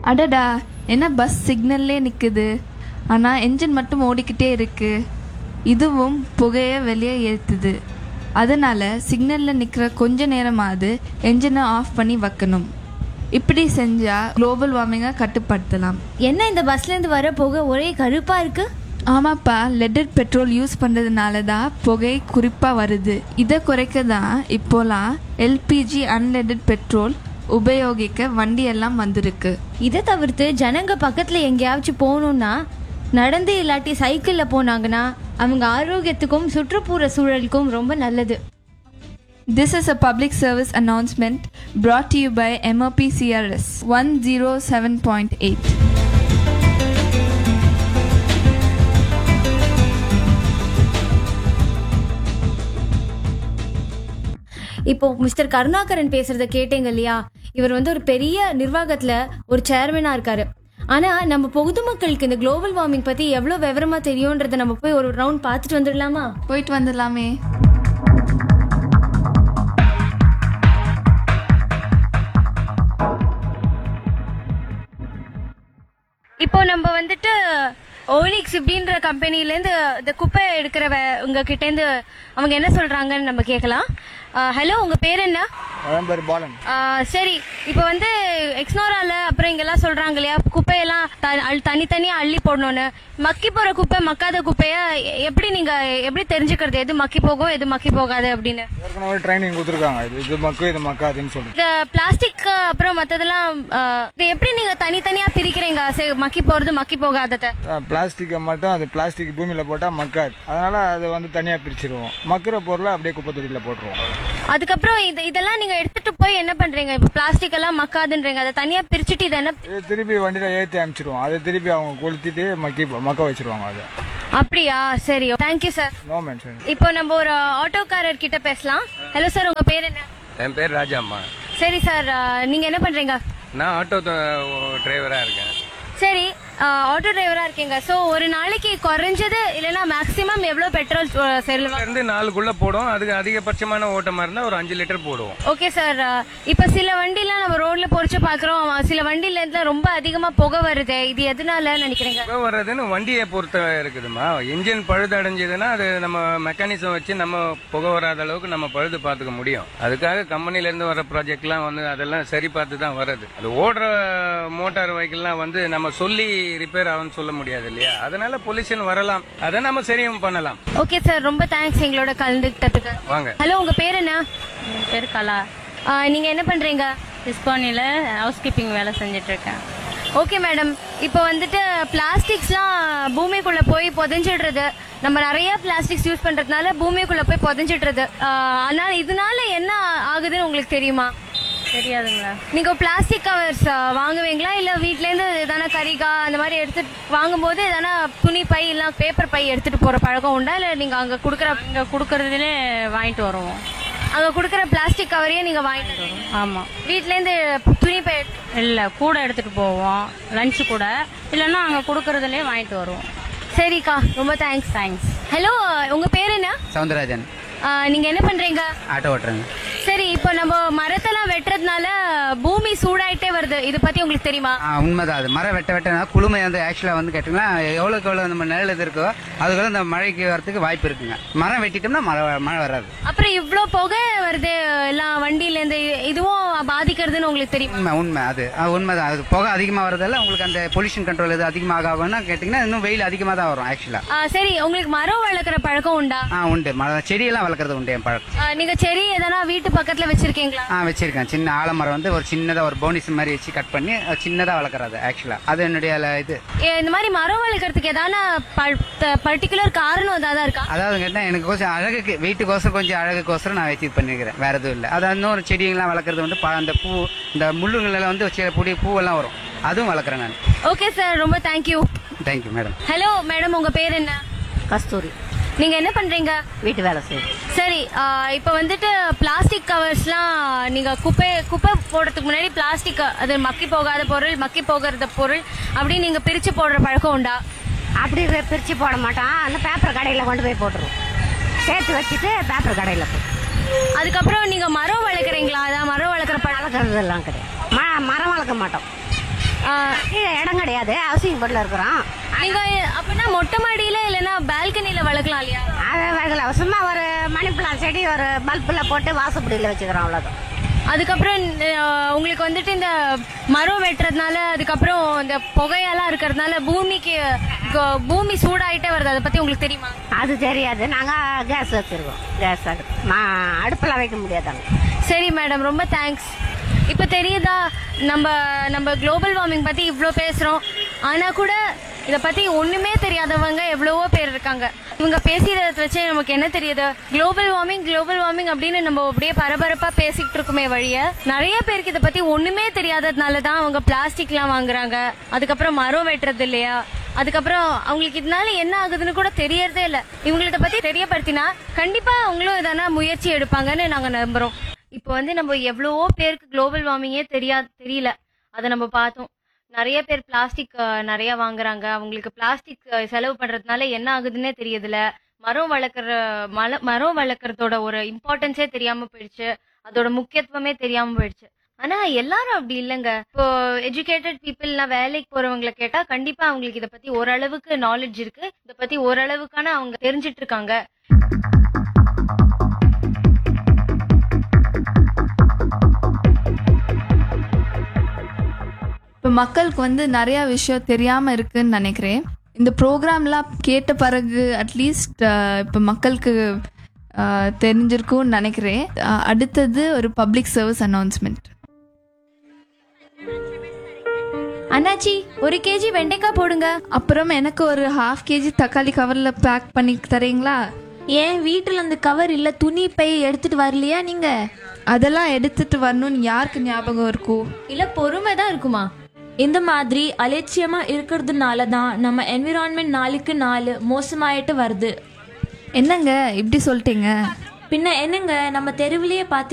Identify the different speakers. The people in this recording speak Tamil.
Speaker 1: அடடா என்ன பஸ் சிக்னல்லே நிற்குது ஆனால் என்ஜின் மட்டும் ஓடிக்கிட்டே இருக்கு இதுவும் புகையை வெளியே ஏற்றுது அதனால் சிக்னலில் நிற்கிற கொஞ்ச நேரமாவது என்ஜினை ஆஃப் பண்ணி வைக்கணும் இப்படி செஞ்சால் குளோபல் வார்மிங்கை கட்டுப்படுத்தலாம்
Speaker 2: என்ன இந்த பஸ்லேருந்து வர புகை ஒரே கருப்பாக இருக்கு
Speaker 1: ஆமாப்பா லெட்டட் பெட்ரோல் யூஸ் பண்ணுறதுனால தான் புகை குறிப்பாக வருது இதை குறைக்க தான் இப்போலாம் எல்பிஜி அன்லெட்டட் பெட்ரோல் உபயோகிக்க வண்டி எல்லாம் வந்திருக்கு
Speaker 2: இதை தவிர்த்து ஜனங்க பக்கத்தில் எங்கேயாச்சும் போகணுன்னா நடந்து இல்லாட்டி சைக்கிளில் போனாங்கன்னா அவங்க ஆரோக்கியத்துக்கும் சுற்றுப்புற சூழலுக்கும் ரொம்ப நல்லது
Speaker 1: This is a public service announcement brought to you by MOP CRS 107.8.
Speaker 2: இப்போ மிஸ்டர் கருணாகரன் பேசுறத கேட்டீங்க இல்லையா இவர் வந்து ஒரு பெரிய நிர்வாகத்துல ஒரு சேர்மனா இருக்காரு ஆனா நம்ம பொதுமக்களுக்கு இந்த குளோபல் வார்மிங் பத்தி எவ்வளவு விவரமா தெரியும்ன்றத நம்ம போய் ஒரு ரவுண்ட் பார்த்துட்டு வந்துடலாமா
Speaker 1: போயிட்டு வந்துடலாமே
Speaker 2: இப்போ நம்ம வந்துட்டு ஓலிக்ஸ் இப்படின்ற கம்பெனிலேருந்து இந்த குப்பை எடுக்கிறவ உங்க கிட்டேருந்து அவங்க என்ன சொல்றாங்கன்னு நம்ம கேட்கலாம் ஹலோ உங்க பேர் என்ன
Speaker 3: என் பேர் பாலன்
Speaker 2: ஆ, சரி இப்போ வந்து எக்ஸ்னோரால அப்புறம் இங்கெல்லாம் சொல்றாங்க இல்லையா குப்பையெல்லாம் த- அள்- தனித்தனியா அள்ளி போடணும்னு மக்கி போற குப்பை மக்காத குப்பைய எ- எப்படி நீங்க எப்படி தெரிஞ்சுக்கிறது எது மக்கி போகும் எது மக்கி போகாது அப்படின்னு
Speaker 3: ஏற்கனவே ட்ரைனிங் கொடுத்துருக்காங்க இது இது மக்கு இது மக்காதுன்னு சொல்லிட்டு
Speaker 2: இந்த பிளாஸ்டிக் அப்புறம் மத்ததெல்லாம் ஆ, இது எப்படி நீங்க தனித்தனியா பிரிக்கிறீங்க சரி, மக்கி போறது மக்கி போகாதத
Speaker 3: பிளாஸ்டிக்கை மட்டும் அது பிளாஸ்டிக் பூமியில் போட்டால் மக்காது அதனால அதை வந்து தனியாக பிரிச்சிருவோம் மக்கிற பொருளை அப்படியே குப்பை தொட்டியில் போட்டுருவோம்
Speaker 2: அதுக்கப்புறம் இது இதெல்லாம் நீங்க எடுத்துட்டு போய் என்ன பண்றீங்க இப்போ பிளாஸ்டிக் எல்லாம் மக்காதுன்றீங்க அதை தனியா பிரிச்சுட்டு இதை என்ன
Speaker 3: இது திருப்பி வண்டியில் ஏற்றி அனுப்பிச்சிடுவோம் அதை திருப்பி அவங்க கொளுத்திட்டு மக்கி மக்க வச்சிருவாங்க அதை
Speaker 2: அப்படியா சரி தேங்க்யூ சார்
Speaker 3: நோ மென்ஷன்
Speaker 2: இப்போ நம்ம ஒரு ஆட்டோக்காரர் கிட்ட பேசலாம் ஹலோ சார் உங்க பேர் என்ன
Speaker 4: என் பேர் ராஜாம்மா
Speaker 2: சரி சார் நீங்க என்ன பண்றீங்க
Speaker 4: நான் ஆட்டோ டிரைவரா இருக்கேன்
Speaker 2: சரி ஆட்டோ டிரைவரா இருக்கீங்க சோ ஒரு நாளைக்கு குறைஞ்சது இல்லைன்னா மேக்ஸிமம் எவ்வளவு பெட்ரோல் செல்லுவாங்க
Speaker 4: இருந்து நாலுக்குள்ள போடும் அதுக்கு அதிகபட்சமான ஓட்டமா இருந்தா ஒரு அஞ்சு லிட்டர் போடுவோம்
Speaker 2: ஓகே சார் இப்ப சில வண்டிலாம் நம்ம ரோட்ல பொறிச்சு பாக்குறோம் சில வண்டில இருந்து ரொம்ப அதிகமா புகை வருது இது எதனால நினைக்கிறீங்க
Speaker 4: புகை வர்றதுன்னு வண்டியை பொறுத்த இருக்குதுமா இன்ஜின் பழுது அடைஞ்சதுன்னா அது நம்ம மெக்கானிசம் வச்சு நம்ம புகை வராத அளவுக்கு நம்ம பழுது பார்த்துக்க முடியும் அதுக்காக கம்பெனில இருந்து வர ப்ராஜெக்ட்லாம் வந்து அதெல்லாம் சரி பார்த்து தான் வருது அது ஓடுற மோட்டார் வெஹிக்கிள்லாம் வந்து நம்ம சொல்லி ரிப்பேர் ஆகும்னு சொல்ல முடியாது இல்லையா அதனால பொல்யூஷன் வரலாம் அதை நம்ம சரியும் பண்ணலாம்
Speaker 2: ஓகே சார் ரொம்ப தேங்க்ஸ் எங்களோட கலந்துக்கிட்டதுக்கு
Speaker 4: வாங்க
Speaker 2: ஹலோ உங்க பேர் என்ன
Speaker 5: என் பேர் கலா
Speaker 2: ஆ, நீங்க என்ன பண்றீங்க
Speaker 5: டிஸ்பானியில் ஹவுஸ் கீப்பிங் வேலை செஞ்சுட்டு இருக்கேன்
Speaker 2: ஓகே மேடம் இப்போ வந்துட்டு பிளாஸ்டிக்ஸ்லாம் பூமிக்குள்ள போய் புதைஞ்சிடுறது நம்ம நிறைய பிளாஸ்டிக்ஸ் யூஸ் பண்றதுனால பூமிக்குள்ள போய் புதைஞ்சிடுறது ஆஹ் ஆனா இதனால என்ன ஆகுதுன்னு உங்களுக்கு தெரியுமா
Speaker 5: தெரியாதுங்களா
Speaker 2: நீங்க பிளாஸ்டிக் கவர்ஸ் வாங்குவீங்களா இல்ல வீட்ல இருந்து எதனா கரிகா அந்த மாதிரி எடுத்துட்டு வாங்கும்போது எதனா துணி பை இல்ல பேப்பர் பை எடுத்துட்டு போற பழக்கம் உண்டா இல்ல நீங்க அங்க குடுக்கற
Speaker 5: இங்கே கொடுக்கறதுலே வாங்கிட்டு வருவோம்
Speaker 2: அங்க குடுக்கற பிளாஸ்டிக் கவரையே நீங்க வாங்கிட்டு வருவீங்க.
Speaker 5: ஆமாம்
Speaker 2: வீட்ல இருந்து துணி பை எடுத்து-
Speaker 5: இல்லை கூட எடுத்துட்டு போவோம் லஞ்ச் கூட இல்லைன்னா அங்கே கொடுக்கறதுலே வாங்கிட்டு வருவோம்
Speaker 2: சரிக்கா ரொம்ப தேங்க்ஸ் தேங்க்ஸ் ஹலோ உங்க பேர் என்ன
Speaker 6: சவுந்தரராஜன்
Speaker 2: ஆஹ் நீங்க என்ன பண்றீங்க
Speaker 6: ஆட்டோ ஓட்டுறேங்க
Speaker 2: சரி இப்போ நம்ம மரத்தெல்லாம் வெட்டுறதுனால பூமி சூடாயிட்டே வருது இத பத்தி உங்களுக்கு தெரியுமா
Speaker 6: ஆ, உண்மைதான் அது மரம் வெட்ட வெட்டனா குளுமை வந்து ஆக்சுவலாக வந்து கேட்டிங்கன்னா எவ்வளோக்கு எவ்வளோ நம்ம நிழல் இது இருக்கோ அதுக்குள்ள இந்த மழைக்கு வரதுக்கு வாய்ப்பு இருக்குங்க மரம் வெட்டிட்டோம்னா மழை மழை வராது
Speaker 2: அப்புறம் இவ்ளோ புகை வருது எல்லாம் வண்டியில இருந்து இதுவும் பாதிக்கிறதுன்னு உங்களுக்கு தெரியுமா
Speaker 6: உண்மை உண்மை அது ஆ, உண்மைதான் அது புகை அதிகமாக வரதால உங்களுக்கு அந்த பொல்யூஷன் கண்ட்ரோல் இது அதிகமாக ஆகும்னா கேட்டிங்கன்னா இன்னும் வெயில் அதிகமாக தான் வரும் ஆக்சுவலாக
Speaker 2: ஆஹ் சரி உங்களுக்கு மரம் வளர்க்குற பழக்கம் உண்டா
Speaker 6: ஆ உண்டு மரம் செடியெல்லாம் வளர்க்குறது உண்டு என் பழக்கம்
Speaker 2: ஆஹ் நீங்க செடி எதனா வீட்டு பக்கத்துல வச்சிருக்கீங்களா
Speaker 6: ஆ வச்சிருக்கேன் சின்ன ஆலமரம் வந்து ஒரு சின்னதாக ஒரு போனிஸ் மாதிரி வச்சு கட் பண்ணி சின்னதாக வளர்க்குறது ஆக்சுவலாக அது என்னுடைய ல- இது
Speaker 2: ஏ, இந்த மாதிரி மரம் வளர்க்கறதுக்கு எதான பர்டிகுலர் காரணம் ஏதாவது இருக்கா
Speaker 6: அதாவது கேட்டால் எனக்கு கொஞ்சம் அழகுக்கு வீட்டுக்கோசரம் கொஞ்சம் அழகுக்கோசரம் நான் வச்சு பண்ணிருக்கிறேன் வேற எதுவும் இல்லை அதாவது இன்னொரு செடிங்கெல்லாம் வளர்க்குறது வந்து ப- அந்த பூ இந்த முள்ளுங்களெல்லாம் வந்து சில பொடி பூவெல்லாம் வரும் அதுவும் வளர்க்குறேன் நான்
Speaker 2: ஓகே சார் ரொம்ப thank you
Speaker 6: thank you madam
Speaker 2: hello madam உங்க பேர் என்ன
Speaker 7: கஸ்தூரி
Speaker 2: நீங்க என்ன பண்றீங்க
Speaker 7: வீட்டு வேலை செய்யுது
Speaker 2: சரி ஆஹ் இப்ப வந்துட்டு பிளாஸ்டிக் கவர்ஸ்லாம் நீங்க குப்பை குப்பை போடுறதுக்கு முன்னாடி பிளாஸ்டிக் அது மக்கி போகாத பொருள் மக்கி போகிறத பொருள் அப்படி நீங்க பிரிச்சு போடுற பழக்கம் உண்டா
Speaker 7: அப்படி வே- பிரிச்சு போட மாட்டோம் அந்த பேப்பர் கடையில் கொண்டு போய் போட்டுருவோம் சேர்த்து வச்சுட்டு பேப்பர் கடையில் போட்டு
Speaker 2: அதுக்கப்புறம் நீங்க மரம் வளர்க்குறீங்களா அதான் மரம் வளர்க்குற பழக்கம்
Speaker 7: வளர்க்குறதெல்லாம் கிடையாது ம மரம் வளர்க்க மாட்டோம் கீழே இடம் கிடையாது ஹவுசிங் போர்டில் இருக்கிறோம்
Speaker 2: நீங்க அப்படின்னா மொட்டை மாடியில இல்லைன்னா பால்கனில வளர்க்கலாம் இல்லையா
Speaker 7: அதை வைக்கல சும்மா ஒரு மணி பிளான் செடி ஒரு பல்பில் போட்டு வாசப்படியில் வச்சுக்கிறோம் அவ்வளோதான்
Speaker 2: அதுக்கப்புறம் அஹ், உங்களுக்கு வந்துட்டு இந்த மரம் வெட்டுறதுனால அதுக்கப்புறம் இந்த புகையெல்லாம் இருக்கிறதுனால பூமிக்கு க- பூமி சூடாயிட்டே வருது அதை பத்தி உங்களுக்கு தெரியுமா
Speaker 7: அது தெரியாது நாங்கள் கேஸ் வச்சுருக்கோம் கேஸ் அடுப்பு மா அடுப்பில் வைக்க முடியாதாங்க
Speaker 2: சரி மேடம் ரொம்ப தேங்க்ஸ் இப்போ தெரியுதா நம்ம நம்ம குளோபல் வார்மிங் பத்தி இவ்வளோ பேசுறோம் ஆனா கூட இதை பத்தி ஒண்ணுமே தெரியாதவங்க எவ்வளவோ பேர் இருக்காங்க இவங்க பேசுறத வச்சு நமக்கு என்ன தெரியுது குளோபல் வார்மிங் குளோபல் வார்மிங் அப்படின்னு நம்ம அப்படியே பரபரப்பா பேசிக்கிட்டு இருக்குமே வழிய நிறைய பேருக்கு இதை பத்தி ஒண்ணுமே தெரியாததுனால தான் அவங்க பிளாஸ்டிக்லாம் வாங்குறாங்க அதுக்கப்புறம் மரம் வெட்டுறது இல்லையா அதுக்கப்புறம் அவங்களுக்கு இதனால என்ன ஆகுதுன்னு கூட தெரியறதே இல்ல இவங்கள்ட்ட பத்தி தெரியப்படுத்தினா கண்டிப்பா அவங்களும் எதனா முயற்சி எடுப்பாங்கன்னு நாங்க நம்புறோம் இப்போ வந்து நம்ம எவ்வளவோ பேருக்கு குளோபல் வார்மிங்கே தெரியா தெரியல அதை நம்ம பார்த்தோம் நிறைய பேர் பிளாஸ்டிக் நிறைய வாங்குறாங்க அவங்களுக்கு பிளாஸ்டிக் செலவு பண்றதுனால என்ன ஆகுதுன்னே தெரியுதுல மரம் வளர்க்குற மல மரம் வளர்க்குறதோட ஒரு இம்பார்ட்டன்ஸே தெரியாம போயிடுச்சு அதோட முக்கியத்துவமே தெரியாம போயிடுச்சு ஆனா எல்லாரும் அப்படி இல்லைங்க இப்போ எஜுகேட்டட் பீப்புள்லாம் வேலைக்கு போறவங்களை கேட்டா கண்டிப்பா அவங்களுக்கு இதை பத்தி ஓரளவுக்கு நாலேஜ் இருக்கு இதை பத்தி ஓரளவுக்கான அவங்க தெரிஞ்சிட்டு இருக்காங்க
Speaker 1: இப்போ மக்களுக்கு வந்து நிறையா விஷயம் தெரியாமல் இருக்குன்னு நினைக்கிறேன் இந்த ப்ரோக்ராம்லாம் கேட்ட பிறகு அட்லீஸ்ட் இப்போ மக்களுக்கு அஹ், தெரிஞ்சிருக்கும்னு நினைக்கிறேன் அஹ், அடுத்தது ஒரு பப்ளிக் சர்வீஸ் அனௌன்ஸ்மெண்ட்
Speaker 2: அண்ணாச்சி ஒரு கேஜி வெண்டைக்காய் போடுங்க
Speaker 1: அப்புறம் எனக்கு ஒரு ஹாஃப் கேஜி தக்காளி கவரில் பேக் பண்ணி தரீங்களா
Speaker 8: ஏன் வீட்டில் அந்த கவர் இல்லை துணி பை எடுத்துட்டு வரலையா நீங்க
Speaker 1: அதெல்லாம் எடுத்துட்டு வரணும்னு யாருக்கு ஞாபகம் இருக்கும்
Speaker 2: இல்ல பொறுமை தான் இருக்குமா
Speaker 8: இந்த மாதிரி அலட்சியமா இருக்கிறதுனால தான் நம்ம என்விரான்மெண்ட் நாளுக்கு நாள் மோசமாயிட்டு வருது
Speaker 1: என்னங்க இப்படி சொல்லிட்டீங்க
Speaker 8: பின்ன என்னங்க நம்ம தெருவிலேயே பார்த்து